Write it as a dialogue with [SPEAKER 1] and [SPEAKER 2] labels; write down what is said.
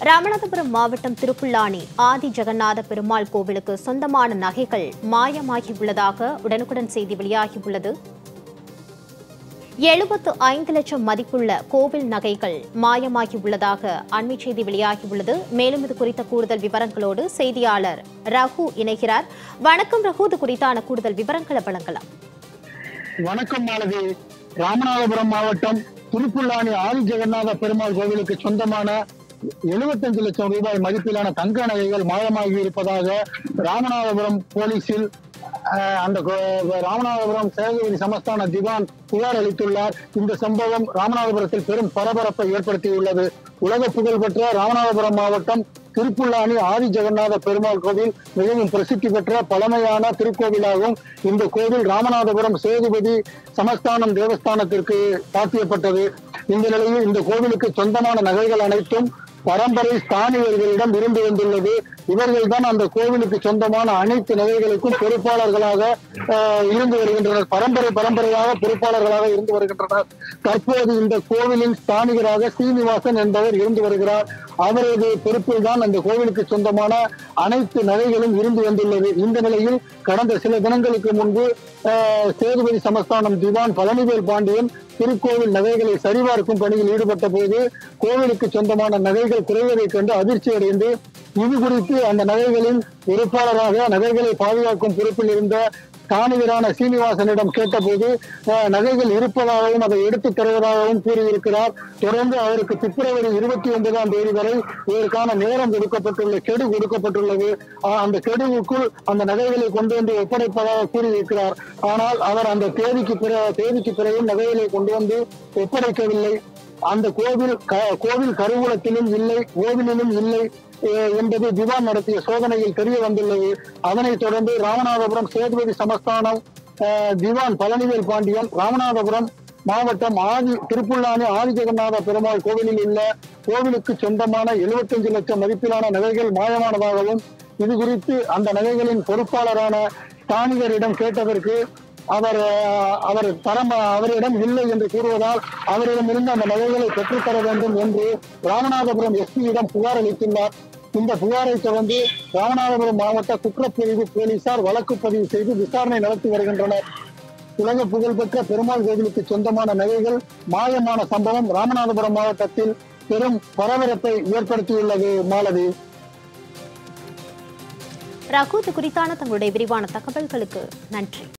[SPEAKER 1] ராமநாதபுரம் மாவட்டம் திருப்புல்லானி ஆதி ஜெகநாத பெருமாள் கோவிலுக்கு சொந்தமான நகைகள் மாயமாகியுள்ளதாக உடனுக்குடன் செய்தி வெளியாகியுள்ளது எழுபத்து ஐந்து லட்சம் மதிப்புள்ள கோவில் நகைகள் மாயமாகியுள்ளதாக அண்மை செய்தி வெளியாகியுள்ளது மேலும் இது குறித்த கூடுதல் விவரங்களோடு செய்தியாளர் ரகு இணைகிறார் வணக்கம் ரகு இது குறித்தான கூடுதல் விவரங்களை வழங்கலாம்
[SPEAKER 2] வணக்கம் மாலதி ராமநாதபுரம் மாவட்டம் திருப்புல்லானி ஆதி ஜெகநாத பெருமாள் கோவிலுக்கு சொந்தமான 75 லட்சம் ரூபாய் மதிப்பிலான தங்க நகைகள் மாயமாகி இருப்பதாக ராமநாதபுரம் போலீசில் அஹ், அந்த கோ- ராமநாதபுரம் சேககிரி சமஸ்தான திவான் புகார் அளித்துள்ளார் இந்த சம்பவம் ராமநாதபுரத்தில் பெரும் பரபரப்பை ஏற்படுத்தியுள்ளது உலக புகழ்பெற்ற ராமநாதபுரம் மாவட்டம் திருப்புல்லானி ஆதி ஜெகநாத பெருமாள் கோவில் மிகவும் பிரசித்தி பெற்ற பழமையான திருக்கோவிலாகும் இந்த கோவில் ராமநாதபுரம் சேதுபதி சமஸ்தானம் தேவஸ்தானத்திற்கு சாத்தியப்பட்டது இந்த நிலையில் இந்த கோவிலுக்கு சொந்தமான நகைகள் அனைத்தும் பரம்பரை ஸ்தானிகர்களிடம் இருந்து வந்துள்ளது இவர்கள் தான் அந்த கோவிலுக்கு சொந்தமான அனைத்து நகைகளுக்கும் பொறுப்பாளர்களாக ஆஹ், இருந்து வருகின்றனர் பரம்பரை பரம்பரையாக பொறுப்பாளர்களாக இருந்து வருகின்றனர் தற்போது இந்த கோவிலின் ஸ்தானிகராக சீனிவாசன் என்பவர் இருந்து வருகிறார் அவரது பொறுப்பில் தான் அந்த கோவிலுக்கு சொந்தமான அனைத்து நகைகளும் இருந்து வந்துள்ளது இந்த நிலையில் கடந்த சில தினங்களுக்கு முன்பு ஆஹ், சேதுபதி சமஸ்தானம் திவான் பழனிவேல் பாண்டியன் திருக்கோவில் நகைகளை சரிபார்க்கும் பணியில் ஈடுபட்ட போது கோவிலுக்கு சொந்தமான நகைகள் குறைவதைக் கண்டு அதிர்ச்சி அடைந்து இது குறித்து அந்த நகைகளின் பொறுப்பாளராக நகைகளை பாதுகாக்கும் பொறுப்பில் இருந்த காணிகரான சீனிவாசனிடம் கேட்டபோது அஹ், நகைகள் இருப்பதாகவும் அதை எடுத்துத் தருவதாகவும் கூறியிருக்கிறார் தொடர்ந்து அவருக்கு பிப்ரவரி இருபத்தி ஒன்பதாம் தேதி வரை இதற்கான நேரம் கொடுக்கப்பட்டுள்ள கெடு கொடுக்கப்பட்டுள்ளது ஆஹ், அந்த கெடுவுக்குள் அந்த நகைகளை கொண்டு வந்து ஒப்படைப்பதாக கூறியிருக்கிறார் ஆனால் அவர் அந்த தேதிக்கு பிற தேதிக்கு பிறகு நகைகளை கொண்டு வந்து ஒப்படைக்கவில்லை அந்த கோவில் க- கோவில் கருவூலத்திலும் இல்லை கோவிலிலும் இல்லை அஹ், என்பது திவான் நடத்திய சோதனையில் தெரிய வந்துள்ளது அதனைத் தொடர்ந்து ராமநாதபுரம் சேதுபதி சமஸ்தானம் அஹ், திவான் பழனிவேல் பாண்டியன் ராமநாதபுரம் மாவட்டம் ஆதி திருப்புல்லானி ஆதி ஜெகநாத பெருமாள் கோவிலில் உள்ள கோவிலுக்கு சொந்தமான 75 லட்சம் மதிப்பிலான நகைகள் மாயமானதாகவும் இது குறித்து அந்த நகைகளின் பொறுப்பாளரான ஸ்தானிகரிடம் கேட்டதற்கு அவர் அஹ், அவர் தரம் அவரிடம் இல்லை என்று கூறுவதால் அவரிடம் இருந்து அந்த நகைகளை பெற்றுத்தர வேண்டும் என்று ராமநாதபுரம் எஸ்பியிடம் புகார் அளித்துள்ளார் இந்த புகாரை தொடர்ந்து ராமநாதபுரம் மாவட்ட குற்றப்பிரிவு போலீசார் வழக்கு பதிவு செய்து விசாரணை நடத்தி வருகின்றனர் உலக புகழ்பெற்ற பெருமாள் கோவிலுக்கு சொந்தமான நகைகள் மாயமான சம்பவம் ராமநாதபுரம் மாவட்டத்தில் பெரும் பரபரப்பை ஏற்படுத்தியுள்ளது மாலதி
[SPEAKER 1] ரகு இது குறித்தான தங்களுடைய விரிவான தகவல்களுக்கு நன்றி